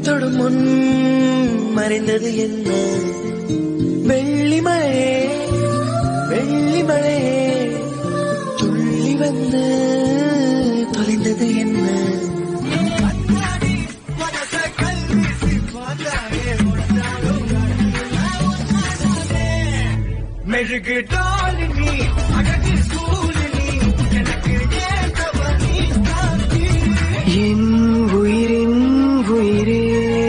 தொடும் முன் மறைந்தது என்ன வெள்ளிமழையே வெள்ளிமழையே துள்ளி வந்து தொலைந்தது என்ன மெழுகு டாலினி அழகு சூழினி எனக்கு ஏற்றவனி என் உயிரின் உயிரே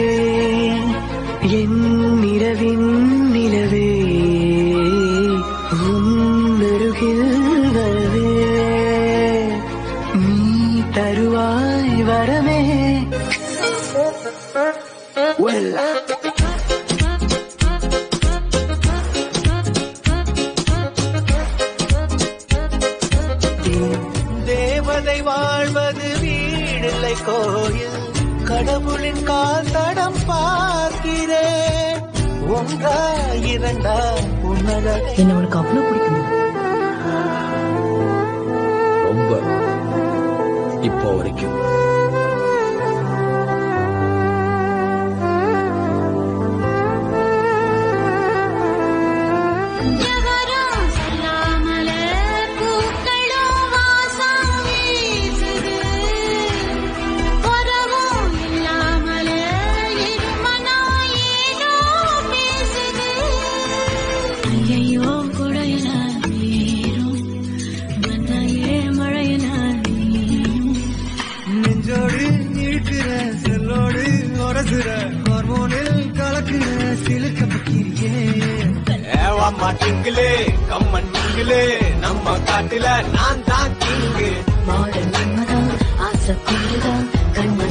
என் நிலவின் நிலவே உன்னருகில் வரவே நீ தருவாய் வரமே Well, தேவதை வாழ்வது வீடில்லை கோயில் கடவுளின் கால் தடம் பார்க்கிறேன் ஒன்றா இரண்டா உன்னத என்ன உனக்கு அவ்வளவு பிடிக்குமா ரொம்ப இப்போ வரைக்கும் எவரும் சொல்லாமலே பூக்களும் வாசம் வீசுது. உறவும் இல்லாமலே இருமனம் ஏனோ பேசுது. ஐயையோ குடையில நீரும் வந்தாயே மழையில நீயும் நெஞ்சோடு இருக்கிற செல்லோடு உரசுற ஹார்மோனில் கலக்குற சிலுக்க பக்கிரியே ஏவாமா டிங்கிலே கம்மன் டிங்கிலே நம்ம காட்டுல நான் தான் கிங்கு மாடல் மன்மதா ஆசை கொண்டுதான் கண்ண